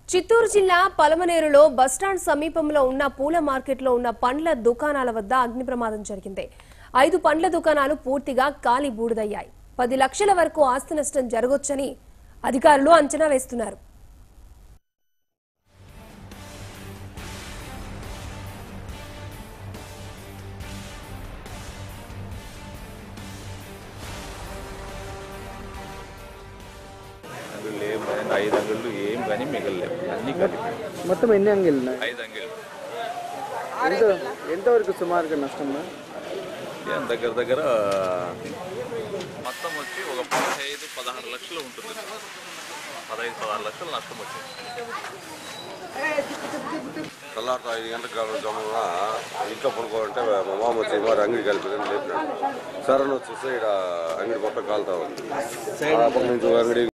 చిత్తూరు జిల్లా పలమనేరులో బస్టాండ్ సమీపంలో ఉన్న పూల మార్కెట్లో ఉన్న పండ్ల దుకాణాల వద్ద అగ్ని ప్రమాదం జరిగింది ఐదు పండ్ల దుకాణాలు పూర్తిగా కాలి బూడిదయ్యాయి పది లక్షల వరకు ఆస్తి నష్టం జరగొచ్చని అధికారులు అంచనా వేస్తున్నారు అంగుళ్ళు ఏం కానీ ఐదు అంగుళ్ళు ఏం కానీ మిగలలేవు అన్నీ కలిపి మొత్తం ఎన్ని అంగిళ్ళు ఉన్నాయి ఐదు అంగుళ్ళు ఎంత ఎంతవరకు సుమారుగా నష్టం ఏం దగ్గర దగ్గర మొత్తం వచ్చి ఒక పదహైదు పదహారు లక్షలు ఉంటుంది పదహైదు పదహారు లక్షలు నష్టం వచ్చింది తెల్లారితో ఐదు గంటలకు కావడం జమ్ముగా ఇంట్లో పడుకోవాలంటే మా మామ వచ్చి మరి అంగడి కలిపి లేపినాడు సరే వచ్చేస్తే ఇక్కడ అంగడి మొత్తం కాలుతా ఉంది ఆ పక్క నుంచి ఒక అంగడి